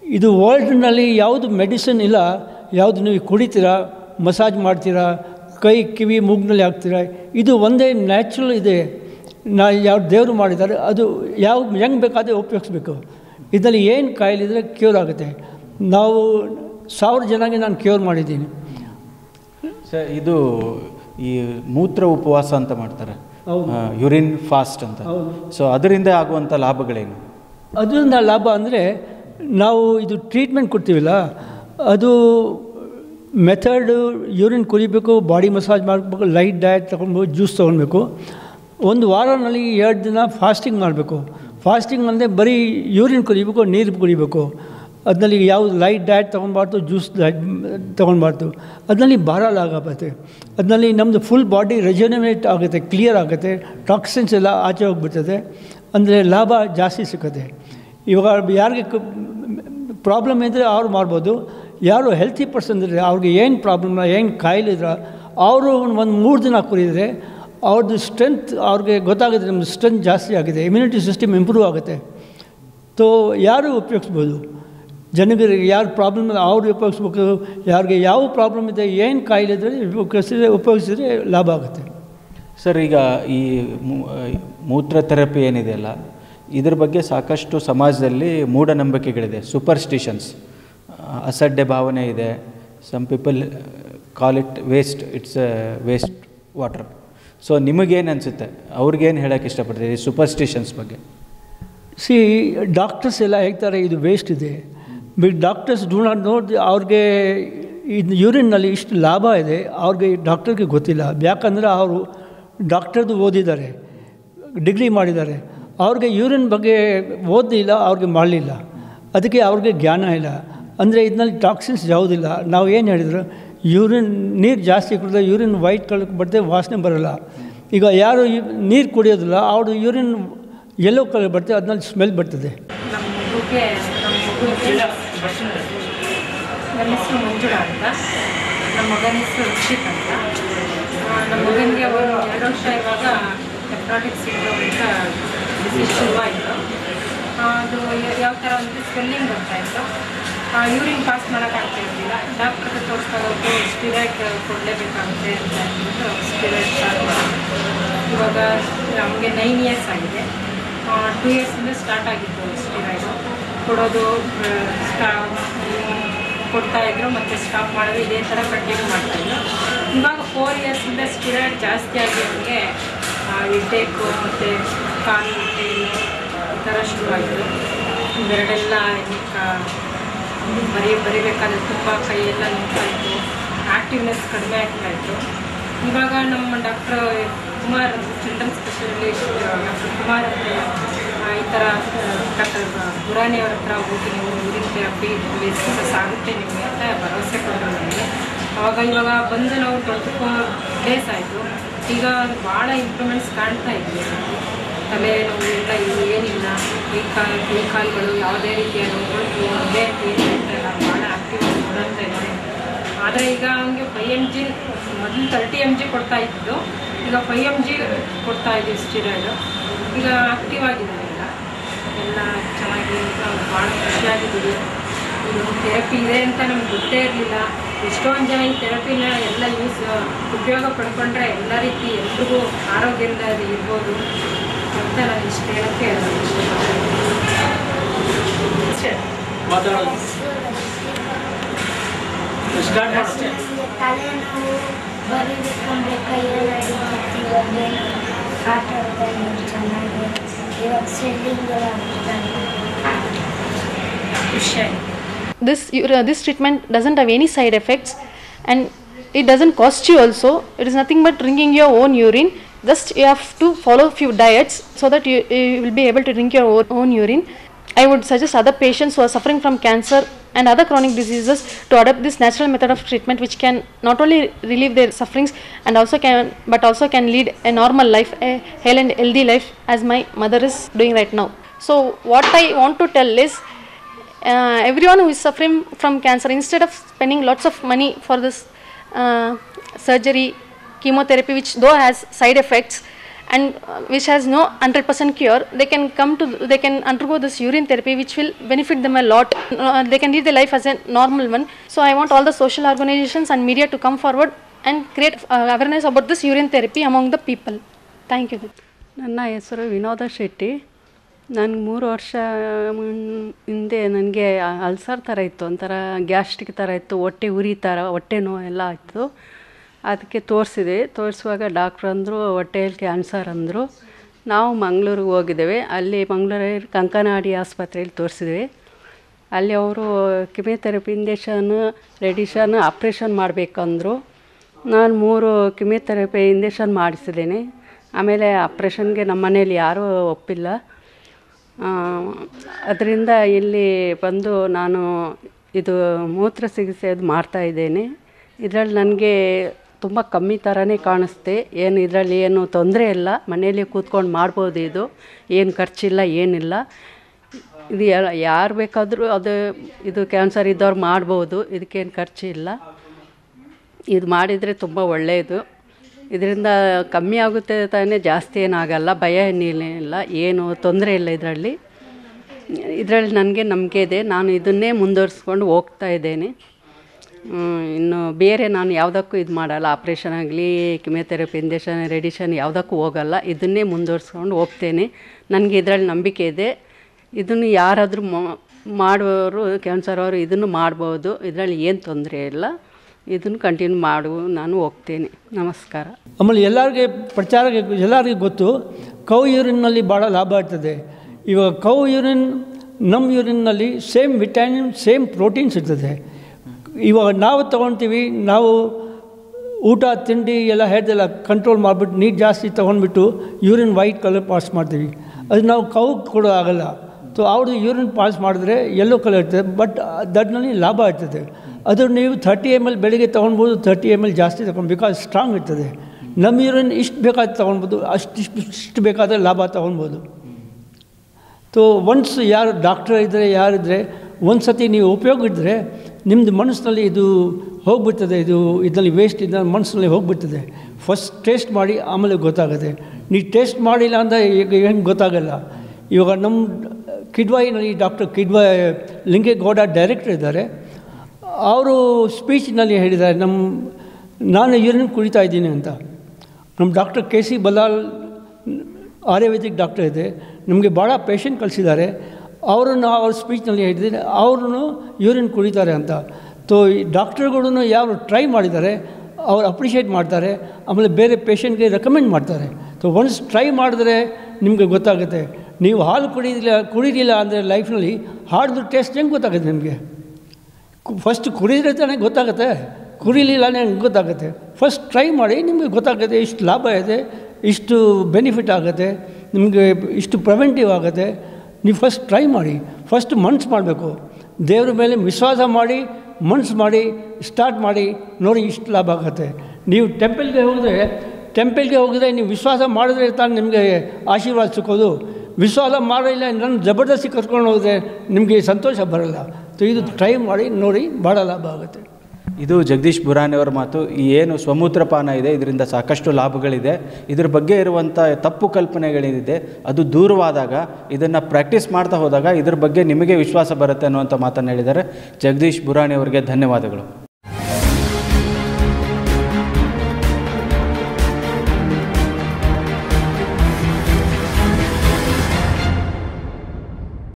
ಇದು ವರ್ಲ್ಡ್ನಲ್ಲಿ ಯಾವುದು ಮೆಡಿಸಿನ್ ಇಲ್ಲ ಯಾವುದು ನೀವು ಕುಡಿತೀರಾ ಮಸಾಜ್ ಮಾಡ್ತೀರಾ ಕೈ ಕಿವಿ ಮೂಗ್ನಲ್ಲಿ ಹಾಕ್ತೀರಾ ಇದು ಒಂದೇ ನ್ಯಾಚುರಲ್ ಇದೆ ನಾ ಯಾವ ದೇವರು ಮಾಡಿದ್ದಾರೆ ಅದು ಯಾವ ಹೆಂಗೆ ಬೇಕಾದರೆ ಉಪಯೋಗಿಸ್ಬೇಕು ಇದರಲ್ಲಿ ಏನು ಕಾಯಿಲೆ ಇದ್ದರೆ ಕ್ಯೂರ್ ಆಗುತ್ತೆ ನಾವು ಸಾವಿರ ಜನಗೆ ನಾನು ಕ್ಯೂರ್ ಮಾಡಿದ್ದೀನಿ ಸರ್ ಇದು ಈ ಮೂತ್ರ ಉಪವಾಸ ಅಂತ ಮಾಡ್ತಾರೆ ಹೌದು. ಯುರಿನ್ ಫಾಸ್ಟ್ ಅಂತ ಹೌದು. ಸೊ ಅದರಿಂದ ಆಗುವಂಥ ಲಾಭಗಳೇನು ಅದರಿಂದ ಲಾಭ ಅಂದರೆ ನಾವು ಇದು ಟ್ರೀಟ್ಮೆಂಟ್ ಕೊಡ್ತೀವಲ್ಲ ಅದು ಮೆಥಡ್ ಯೂರಿನ್ ಕುಡಿಬೇಕು ಬಾಡಿ ಮಸಾಜ್ ಮಾಡಬೇಕು ಲೈಟ್ ಡಯಟ್ ತೊಗೊಳ್ಬೇಕು ಜ್ಯೂಸ್ ತೊಗೊಳ್ಬೇಕು ಒಂದು ವಾರನಲ್ಲಿ ಎರಡು ದಿನ ಫಾಸ್ಟಿಂಗ್ ಮಾಡಬೇಕು ಫಾಸ್ಟಿಂಗ್ ಅಂದರೆ ಬರೀ ಯೂರಿನ್ ಕುಡಿಬೇಕು ನೀರು ಕುಡಿಬೇಕು ಅದರಲ್ಲಿ ಯಾವುದು ಲೈಟ್ ಡಯಟ್ ತೊಗೊಳ್ಬಾರ್ದು ಜ್ಯೂಸ್ ತೊಗೊಳ್ಬಾರ್ದು ಅದರಲ್ಲಿ ಭಾರ ಆಗುತ್ತೆ ಅದರಲ್ಲಿ ನಮ್ಮದು ಫುಲ್ ಬಾಡಿ ರೆಜೊನೇಟ್ ಆಗುತ್ತೆ ಕ್ಲಿಯರ್ ಆಗುತ್ತೆ ಟಾಕ್ಸಿನ್ಸ್ ಎಲ್ಲ ಆಚೆ ಹೋಗ್ಬಿಡ್ತದೆ ಅಂದರೆ ಲಾಭ ಜಾಸ್ತಿ ಸಿಗುತ್ತೆ ಇವಾಗ ಯಾರಿಗೆ ಪ್ರಾಬ್ಲಮ್ ಇದ್ದರೆ ಅವ್ರು ಮಾಡ್ಬೋದು ಯಾರು ಹೆಲ್ತಿ ಪರ್ಸನ್ ಇದ್ದರೆ ಅವ್ರಿಗೆ ಏನು ಪ್ರಾಬ್ಲಮ್ ಏನು ಕಾಯಿಲೆ ಇದ್ರೆ ಅವರು ಒಂದು ಮೂರು ದಿನ ಕುಡಿದ್ರೆ ಅವ್ರದ್ದು ಸ್ಟ್ರೆಂತ್ ಅವ್ರಿಗೆ ಗೊತ್ತಾಗುತ್ತೆ ನಮ್ಮದು ಸ್ಟ್ರೆಂತ್ ಜಾಸ್ತಿ ಆಗಿದೆ ಇಮ್ಯುನಿಟಿ ಸಿಸ್ಟಮ್ ಇಂಪ್ರೂವ್ ಆಗುತ್ತೆ ತೋ ಯಾರು ಉಪಯೋಗಿಸ್ಬೋದು ಜನಗಳಿಗೆ ಯಾರು ಪ್ರಾಬ್ಲಮ್ ಇದೆ ಅವ್ರು ಉಪಯೋಗಿಸ್ಬೇಕು ಯಾರಿಗೆ ಯಾವ ಪ್ರಾಬ್ಲಮ್ ಇದೆ ಏನು ಕಾಯಿಲೆ ಇದ್ದರೆ ಉಪಯೋಗಿಸಿದ್ರೆ ಉಪಯೋಗಿಸಿದ್ರೆ ಲಾಭ ಆಗುತ್ತೆ ಸರ್ ಈಗ ಈ ಮೂ- ಮೂತ್ರ ಥೆರಪಿ ಏನಿದೆಯಲ್ಲ ಇದ್ರ ಬಗ್ಗೆ ಸಾಕಷ್ಟು ಸಮಾಜದಲ್ಲಿ ಮೂಢನಂಬಿಕೆಗಳಿದೆ ಸೂಪರ್ಸ್ಟಿಷನ್ಸ್ ಅಸಡ್ಡೆ ಭಾವನೆ ಇದೆ some people call it waste it's waste water so ನಿಮಗೇನು ಅನಿಸುತ್ತೆ ಅವ್ರಿಗೇನು ಹೇಳೋಕ್ಕೆ ಇಷ್ಟಪಡ್ತೀರಿ ಈ ಸೂಪರ್ಸ್ಟಿಷನ್ಸ್ ಬಗ್ಗೆ ಸಿ ಡಾಕ್ಟರ್ಸ್ ಎಲ್ಲ ಹೇಳ್ತಾರೆ ಇದು ವೇಸ್ಟ್ ಇದೆ but doctors do not note ಅವ್ರಿಗೆ ಇದು ಯೂರಿನ್ನಲ್ಲಿ ಇಷ್ಟು ಲಾಭ ಇದೆ ಅವ್ರಿಗೆ ಡಾಕ್ಟರ್ಗೆ ಗೊತ್ತಿಲ್ಲ ಯಾಕಂದರೆ ಅವರು ಡಾಕ್ಟರ್ದು ಓದಿದ್ದಾರೆ ಡಿಗ್ರಿ ಮಾಡಿದ್ದಾರೆ ಅವ್ರಿಗೆ ಯೂರಿನ್ ಬಗ್ಗೆ ಓದಲಿಲ್ಲ ಅವ್ರಿಗೆ ಮಾಡಲಿಲ್ಲ ಅದಕ್ಕೆ ಅವ್ರಿಗೆ ಜ್ಞಾನ ಇಲ್ಲ ಅಂದರೆ ಇದರಲ್ಲಿ ಟಾಕ್ಸಿನ್ಸ್ ಯಾವುದಿಲ್ಲ ನಾವು ಏನು ಹೇಳಿದ್ರು ಯೂರಿನ್ ನೀರು ಜಾಸ್ತಿ ಕುಡಿದ್ರೆ ಯೂರಿನ್ ವೈಟ್ ಕಲರ್ ಬರ್ತದೆ ವಾಸನೆ ಬರೋಲ್ಲ ಈಗ ಯಾರು ನೀರು ಕುಡಿಯೋದಿಲ್ಲ ಅವ್ರು ಯೂರಿನ್ ಯೆಲ್ಲೋ ಕಲರ್ ಬರ್ತದೆ ಅದರಲ್ಲಿ ಸ್ಮೆಲ್ ಬರ್ತದೆ ನಮ್ಮ ಮಗುಗೆ ನಮ್ಮ ಮಗುವಿಗೆ ನನ್ನ ಹೆಸರು ಮಂಜುಳಾ ಅಂತ ನಮ್ಮ ಮಗನ ಹೆಸರು ರಕ್ಷಿತ್ ಅಂತ ಆ, ನಮ್ಮ ಮಗನಿಗೆ ಒಂದು ಎರಡು ವರ್ಷ ಇವಾಗ ನೆಫ್ರಾಟಿಕ್ ಸಿಂಡ್ರೋಮ್ ಅಂತ ಡಿಸೀಸ್ ಶುರುವಾಯಿತು ಆ, ಅದು ಯ- ಯಾವ ಥರ ಅಂದರೆ ಸ್ವೆಲ್ಲಿಂಗ್ ಬರ್ತಾ ಇತ್ತು ಯೂರಿನ್ ಪಾಸ್ ಮಾಡೋಕ್ಕಾಗ್ತಾ ಇರಲಿಲ್ಲ ಡಾಕ್ಟ್ರಿಗೆ ತೋರಿಸ್ಕೊಳ್ಳೋದು ಸ್ಟಿರಾಯ್ಡ್ ಕೊಡಲೇಬೇಕಾಗುತ್ತೆ ಅಂತ ಹೇಳ್ಬಿಟ್ಟು ಸ್ಟಿರಾಯ್ಡ್ ಸ್ಟಾರ್ಟ್ ಮಾಡಿದ್ರು ಇವಾಗ ನಮಗೆ ನೈನ್ ಇಯರ್ಸ್ ಆಗಿದೆ ಟೂ ಇಯರ್ಸಿಂದ ಸ್ಟಾರ್ಟ್ ಆಗಿತ್ತು ಸ್ಟಿರಾಯ್ಡು ಕೊಡೋದು ಆ, ಸ್ಟಾ ಕೊಡ್ತಾ ಇದ್ರು ಮತ್ತು ಸ್ಟಾಪ್ ಮಾಡೋದು ಇದೇ ಥರ ಕಂಟಿನ್ಯೂ ಮಾಡ್ತಾಯಿದ್ರು ಇವಾಗ ಫೋರ್ ಇಯರ್ಸಿಂದ ಸ್ಟಿರಾಯ್ಡ್ ಜಾಸ್ತಿ ಆಗಿ ಅವ್ರಿಗೆ ಇಟೇಕು ಮತ್ತು ಕಾಲು ಹೊಟ್ಟೆ ಈ ಥರ ಶುರುವಾಯಿತು ಇವೆರಡೆಲ್ಲ ಬರೀ ಬರಿಬೇಕಾದ್ರೆ ತುಂಬ ಕೈಯೆಲ್ಲ ನೋಡ್ತಾ ಇತ್ತು ಆ್ಯಕ್ಟಿವ್ನೆಸ್ ಕಡಿಮೆ ಆಗ್ತಾ ಇತ್ತು ಇವಾಗ ನಮ್ಮ doctor Kumar children specialist doctor Kumar ಅಂತ ಆ, ಈ ಥರ ಡಾಕ್ಟರ್ ಬುರಾನಿಯವ್ರ ಹತ್ರ ಹೋಗಿ ನೀವು ಯೂರಿನ್ ಥೆರಪಿ ಸಕ್ಸಸ್ ಆಗುತ್ತೆ ನಿಮಗೆ ಅಂತ ಭರವಸೆ ಕೊಟ್ಟರು ನನಗೆ ಅವಾಗ ಇವಾಗ ಬಂದು ನಾವು ಟ್ವೆಂಟಿ ಫೋರ್ ಡೇಸ್ ಆಯಿತು ಈಗ ಭಾಳ ಇಂಪ್ರೂವ್ಮೆಂಟ್ಸ್ ಕಾಣ್ತಾ ಇದ್ವಿ ತಲೆ ನೋವು ಎಲ್ಲ ಇದು ಏನಿಲ್ಲ ಕೈ ಕಾಲು ಕೈ ಕಾಲುಗಳು ಯಾವುದೇ ರೀತಿಯ ನೋವುಗಳು ಒಂದೇ ರೀತಿ ಇರ್ತಾ ಇಲ್ಲ ಭಾಳ ಆ್ಯಕ್ಟಿವ್ ಆಗಿ ಓಡಾಡ್ತಾ ಇದ್ದಾರೆ ಆದರೆ ಈಗ ಅವನಿಗೆ ಫೈ ಎಮ್ ಜಿ ಮೊದಲು ತರ್ಟಿ ಎಮ್ ಜಿ ಕೊಡ್ತಾ ಇದ್ದು ಈಗ ಫೈ ಎಮ್ ಜಿ ಕೊಡ್ತಾ ಇದ್ದೀವಿ ಸ್ಟಿರಾಯ್ಡು ಈಗ ಆ್ಯಕ್ಟಿವ್ ಆಗಿದ್ದಾರೆ ಈಗ ಎಲ್ಲ ಚೆನ್ನಾಗಿ ನಾವು ಭಾಳ ಖುಷಿಯಾಗಿದ್ದೀವಿ ಇದೊಂದು ಥೆರಪಿ ಇದೆ ಅಂತ ನಮ್ಗೆ ಗೊತ್ತೇ ಇರಲಿಲ್ಲ ಎಷ್ಟೊಂದು ಜನ ಈ ಥೆರಪಿನ ಎಲ್ಲ ಯೂಸ್ ಉಪಯೋಗ ಪಡ್ಕೊಂಡ್ರೆ ಎಲ್ಲ ರೀತಿ ಎಲ್ರಿಗೂ ಆರೋಗ್ಯದಿಂದ ಅದು ಇರ್ಬೋದು ಅಂತ ನಾನು ಇಷ್ಟು ಹೇಳೋಕ್ಕೆ ಇಷ್ಟಪಡ್ತೀನಿ ಅಷ್ಟೇ ತಲೆನೋವು ಬರೀಬೇಕಂದ್ರೆ ಕೈಯಲ್ಲಿ ಅಡಿಗೆ ಆಟ ಆಡ್ತಾನೆ ಚೆನ್ನಾಗಿ ಇವಾಗ ಸ್ವೆಲ್ಲಿಂಗ್ ಖುಷಿಯಾಗಿ this ur- uh, this treatment doesn't have any side effects and it doesn't cost you also it is nothing but drinking your own urine just you have to follow few diets so that you, you will be able to drink your own, own urine i would suggest other patients who are suffering from cancer and other chronic diseases to adopt this natural method of treatment which can not only relieve their sufferings and also can but also can lead a normal life a healthy and healthy life as my mother is doing right now so what i want to tell is uh, everyone who is suffering from cancer instead of spending lots of money for this uh, surgery chemotherapy which though has side effects and uh, which has no 100% cure, they can come to, they can undergo this urine therapy, which will benefit them a lot. Uh, they can live their life as a normal one. So I want all the social organizations and media to come forward and create uh, awareness about this urine therapy among the people. Thank you. ನನ್ನ ಹೆಸರು ವಿನೋದ ಶೆಟ್ಟಿ ನನಗೆ ಮೂರು ವರ್ಷ ಮುನ್- ಹಿಂದೆ ನನಗೆ ulcer ಥರ ಇತ್ತು ಒಂಥರ ಗ್ಯಾಸ್ಟ್ರಿಕ್ ಥರ ಇತ್ತು ಹೊಟ್ಟೆ ಉರಿ ಥರ ಹೊಟ್ಟೆ ನೋವು ಎಲ್ಲ ಇತ್ತು ಅದಕ್ಕೆ ತೋರಿಸಿದೆ ತೋರಿಸುವಾಗ ಡಾಕ್ಟ್ರು ಅಂದರು ಹೊಟ್ಟೆಯಲ್ಲಿ ಕ್ಯಾನ್ಸರ್ ಅಂದರು ನಾವು ಮಂಗಳೂರಿಗೆ ಹೋಗಿದ್ದೇವೆ ಅಲ್ಲಿ ಮಂಗಳೂರಲ್ಲಿ ಕಂಕನಾಡಿ ಆಸ್ಪತ್ರೆಯಲ್ಲಿ ತೋರಿಸಿದ್ವಿ ಅಲ್ಲಿ ಅವರು ಕಿಮಿಯೋಥೆರಪಿ ಇಂಜೆಕ್ಷನ್ ರೆಡಿಷನ್ ಆಪ್ರೇಷನ್ ಮಾಡಬೇಕಂದ್ರು ನಾನು ಮೂರು ಕಿಮಿಯೋಥೆರಪಿ ಇಂಜೆಕ್ಷನ್ ಮಾಡಿಸಿದ್ದೇನೆ ಆಮೇಲೆ ಆಪ್ರೇಷನ್ಗೆ ನಮ್ಮ ಮನೇಲಿ ಯಾರೂ ಒಪ್ಪಿಲ್ಲ ಅದರಿಂದ ಇಲ್ಲಿ ಬಂದು ನಾನು ಇದು ಮೂತ್ರ ಚಿಕಿತ್ಸೆ ಅದು ಮಾಡ್ತಾಯಿದ್ದೇನೆ ಇದರಲ್ಲಿ ನನಗೆ ತುಂಬ ಕಮ್ಮಿ ಥರನೇ ಕಾಣಿಸ್ತೆ ಏನು ಇದರಲ್ಲಿ ಏನು ತೊಂದರೆ ಇಲ್ಲ ಮನೆಯಲ್ಲಿ ಕೂತ್ಕೊಂಡು ಮಾಡ್ಬೋದು ಇದು ಏನು ಖರ್ಚಿಲ್ಲ ಏನಿಲ್ಲ ಇದು ಯಾರು ಬೇಕಾದರೂ ಅದು ಇದು ಕ್ಯಾನ್ಸರ್ ಇದ್ದವ್ರು ಮಾಡ್ಬೋದು ಇದಕ್ಕೇನು ಖರ್ಚಿಲ್ಲ ಇದು ಮಾಡಿದರೆ ತುಂಬ ಒಳ್ಳೆಯದು ಇದರಿಂದ ಕಮ್ಮಿ ಆಗುತ್ತೆ ತಾನೇ ಜಾಸ್ತಿ ಏನಾಗಲ್ಲ ಭಯ ಏನಿಲ್ಲ ಏನು ತೊಂದರೆ ಇಲ್ಲ ಇದರಲ್ಲಿ ಇದರಲ್ಲಿ ನನಗೆ ನಂಬಿಕೆ ಇದೆ ನಾನು ಇದನ್ನೇ ಮುಂದುವರಿಸ್ಕೊಂಡು ಹೋಗ್ತಾ ಇದ್ದೇನೆ ಹ್ಮ್, ಇನ್ನು ಬೇರೆ ನಾನು ಯಾವುದಕ್ಕೂ ಇದು ಮಾಡಲ್ಲ ಆಪ್ರೇಷನ್ ಆಗಲಿ ಕಿಮಿಯೋಥೆರಪಿ ಇಂಜೆಕ್ಷನ್ ರೆಡಿಷನ್ ಯಾವುದಕ್ಕೂ ಹೋಗಲ್ಲ ಇದನ್ನೇ ಮುಂದುವರಿಸ್ಕೊಂಡು ಹೋಗ್ತೇನೆ ನನಗೆ ಇದರಲ್ಲಿ ನಂಬಿಕೆ ಇದೆ ಇದನ್ನು ಯಾರಾದರೂ ಮಾಡೋರು ಕ್ಯಾನ್ಸರ್ ಅವರು ಇದನ್ನು ಮಾಡ್ಬೋದು ಇದರಲ್ಲಿ ಏನು ತೊಂದರೆ ಇಲ್ಲ ಇದನ್ನು ಕಂಟಿನ್ಯೂ ಮಾಡು ನಾನು ಹೋಗ್ತೇನೆ ನಮಸ್ಕಾರ ಆಮೇಲೆ ಎಲ್ಲರಿಗೆ ಪ್ರಚಾರಕ್ಕೆ ಎಲ್ಲರಿಗೂ ಗೊತ್ತು ಕೌ ಯೂರಿನ್ನಲ್ಲಿ ಭಾಳ ಲಾಭ ಇರ್ತದೆ ಇವಾಗ ಕೌ ಯೂರಿನ್ ನಮ್ಮ ಯೂರಿನ್ನಲ್ಲಿ ಸೇಮ್ ವಿಟಾಮಿನ್ ಸೇಮ್ ಪ್ರೋಟೀನ್ಸ್ ಇರ್ತದೆ ಇವಾಗ ನಾವು ತೊಗೊಳ್ತೀವಿ ನಾವು ಊಟ ತಿಂಡಿ ಎಲ್ಲ ಹೇಳ್ದೆಲ್ಲ ಕಂಟ್ರೋಲ್ ಮಾಡಿಬಿಟ್ಟು ನೀರು ಜಾಸ್ತಿ ತೊಗೊಂಡ್ಬಿಟ್ಟು ಯೂರಿನ್ ವೈಟ್ ಕಲರ್ ಪಾಸ್ ಮಾಡ್ತೀವಿ ಅದು ನಾವು ಕೌ ಕೊಡೋ ಆಗಲ್ಲ ಸೊ ಅವ್ರದ್ದು ಯೂರಿನ್ ಪಾಸ್ ಮಾಡಿದ್ರೆ ಯೆಲ್ಲೋ ಕಲರ್ ಇರ್ತದೆ ಬಟ್ ದಡ್ನಲ್ಲಿ ಲಾಭ ಇರ್ತದೆ ಅದು ನೀವು ಥರ್ಟಿ ಎಮ್ ಎಲ್ ಬೆಳಿಗ್ಗೆ ತೊಗೊಳ್ಬೋದು ಥರ್ಟಿ ಎಮ್ ಎಲ್ ಜಾಸ್ತಿ ತೊಗೊಂಡು ಬಿಕಾಸ್ ಸ್ಟ್ರಾಂಗ್ ಇರ್ತದೆ ನಮ್ಮ ಯೂರಿನ್ ಇಷ್ಟು ಬೇಕಾದ್ರೆ ತೊಗೊಳ್ಬೋದು ಅಷ್ಟು ಇಷ್ಟು ಇಷ್ಟು ಬೇಕಾದರೆ ಲಾಭ ತೊಗೊಳ್ಬೋದು ಸೊ ಒನ್ಸ್ ಯಾರು ಡಾಕ್ಟರ್ ಇದ್ದರೆ ಯಾರಿದ್ದರೆ ಒಂದು ಸತಿ ನೀವು ಉಪಯೋಗ ಇದ್ದರೆ ನಿಮ್ಮದು ಮನಸ್ಸಿನಲ್ಲಿ ಇದು ಹೋಗ್ಬಿಡ್ತದೆ ಇದು ಇದರಲ್ಲಿ ವೇಸ್ಟ್ ಇದ್ದ ಮನಸ್ಸಿನಲ್ಲಿ ಹೋಗ್ಬಿಡ್ತದೆ ಫಸ್ಟ್ ಟೇಸ್ಟ್ ಮಾಡಿ ಆಮೇಲೆ ಗೊತ್ತಾಗುತ್ತೆ ನೀವು ಟೇಸ್ಟ್ ಮಾಡಿಲ್ಲ ಅಂದರೆ ಈಗ ಏನು ಗೊತ್ತಾಗಲ್ಲ ಇವಾಗ ನಮ್ಮ ಕಿಡ್ವಾಯಿನಲ್ಲಿ ಡಾಕ್ಟರ್ ಕಿಡ್ವಾಯ್ ಲಿಂಗೇಗೌಡ ಡೈರೆಕ್ಟರ್ ಇದ್ದಾರೆ ಅವರು ಸ್ಪೀಚ್ನಲ್ಲಿ ಹೇಳಿದ್ದಾರೆ ನಮ್ಮ ನಾನು ಯೂರಿನ್ ಕುಡಿತಾ ಇದ್ದೀನಿ ಅಂತ ನಮ್ಮ doctor K C Balal Ayurvedic doctor ಇದೆ ನಮಗೆ ಭಾಳ ಪೇಷಂಟ್ ಕಳಿಸಿದ್ದಾರೆ ಅವರನ್ನು ಅವ್ರ ಸ್ಪೀಚ್ನಲ್ಲಿ ಹೇಳಿದ್ದೀನಿ ಅವ್ರೂ ಯೂರಿನ್ ಕುಡಿತಾರೆ ಅಂತ ತೋ ಈ ಡಾಕ್ಟರ್ಗಳು ಯಾರು ಟ್ರೈ ಮಾಡಿದ್ದಾರೆ ಅವ್ರು ಅಪ್ರಿಷಿಯೇಟ್ ಮಾಡ್ತಾರೆ ಆಮೇಲೆ ಬೇರೆ ಪೇಷಂಟ್ಗೆ ರೆಕಮೆಂಡ್ ಮಾಡ್ತಾರೆ ಸೊ ಒನ್ಸ್ ಟ್ರೈ ಮಾಡಿದ್ರೆ ನಿಮಗೆ ಗೊತ್ತಾಗುತ್ತೆ ನೀವು ಹಾಲು ಕುಡಿದಿಲ್ಲ ಕುಡಿದಿಲ್ಲ ಅಂದರೆ ಲೈಫ್ನಲ್ಲಿ ಹಾಡ್ದು ಟೇಸ್ಟ್ ಹೆಂಗೆ ಗೊತ್ತಾಗುತ್ತೆ ನಿಮಗೆ ಫಸ್ಟ್ ಕುಡಿದ್ರೆ ತಾನೇ ಗೊತ್ತಾಗುತ್ತೆ ಕುಡಿಲಿಲ್ಲ ಹೆಂಗೆ ಗೊತ್ತಾಗುತ್ತೆ ಫಸ್ಟ್ ಟ್ರೈ ಮಾಡಿ ನಿಮಗೆ ಗೊತ್ತಾಗುತ್ತೆ ಇಷ್ಟು ಲಾಭ ಇದೆ ಇಷ್ಟು ಬೆನಿಫಿಟ್ ಆಗುತ್ತೆ ನಿಮಗೆ ಇಷ್ಟು ಪ್ರಿವೆಂಟಿವ್ ಆಗುತ್ತೆ ನೀವು ಫಸ್ಟ್ ಟ್ರೈ ಮಾಡಿ ಫಸ್ಟ್ ಮನ್ಸು ಮಾಡಬೇಕು ದೇವ್ರ ಮೇಲೆ ವಿಶ್ವಾಸ ಮಾಡಿ ಮನ್ಸು ಮಾಡಿ ಸ್ಟಾರ್ಟ್ ಮಾಡಿ ನೋಡಿ ಇಷ್ಟು ಲಾಭ ಆಗುತ್ತೆ ನೀವು ಟೆಂಪಲ್ಗೆ ಹೋದರೆ ಟೆಂಪಲ್ಗೆ ಹೋಗಿದ್ರೆ ನೀವು ವಿಶ್ವಾಸ ಮಾಡಿದ್ರೆ ತಾನು ನಿಮಗೆ ಆಶೀರ್ವಾದ ಸಿಕ್ಕೋದು ವಿಶ್ವಾಸ ಮಾಡಿಲ್ಲ ನನ್ನ ಜಬರ್ದಸ್ತಿ ಕರ್ಕೊಂಡು ಹೋದರೆ ನಿಮಗೆ ಸಂತೋಷ ಬರಲ್ಲ ಸೊ ಇದು ಟ್ರೈ ಮಾಡಿ ನೋಡಿ ಭಾಳ ಲಾಭ ಆಗುತ್ತೆ ಇದು ಜಗದೀಶ್ ಬುರಾನಿಯವರ ಮಾತು ಈ ಏನು ಸ್ವಮೂತ್ರಪಾನ ಇದೆ ಇದರಿಂದ ಸಾಕಷ್ಟು ಲಾಭಗಳಿದೆ ಇದ್ರ ಬಗ್ಗೆ ಇರುವಂಥ ತಪ್ಪು ಕಲ್ಪನೆಗಳೇನಿದೆ ಅದು ದೂರವಾದಾಗ ಇದನ್ನು ಪ್ರಾಕ್ಟೀಸ್ ಮಾಡ್ತಾ ಹೋದಾಗ ಇದ್ರ ಬಗ್ಗೆ ನಿಮಗೆ ವಿಶ್ವಾಸ ಬರುತ್ತೆ ಅನ್ನುವಂಥ ಮಾತನ್ನು ಹೇಳಿದ್ದಾರೆ ಜಗದೀಶ್ ಬುರಾಣಿ ಅವರಿಗೆ ಧನ್ಯವಾದಗಳು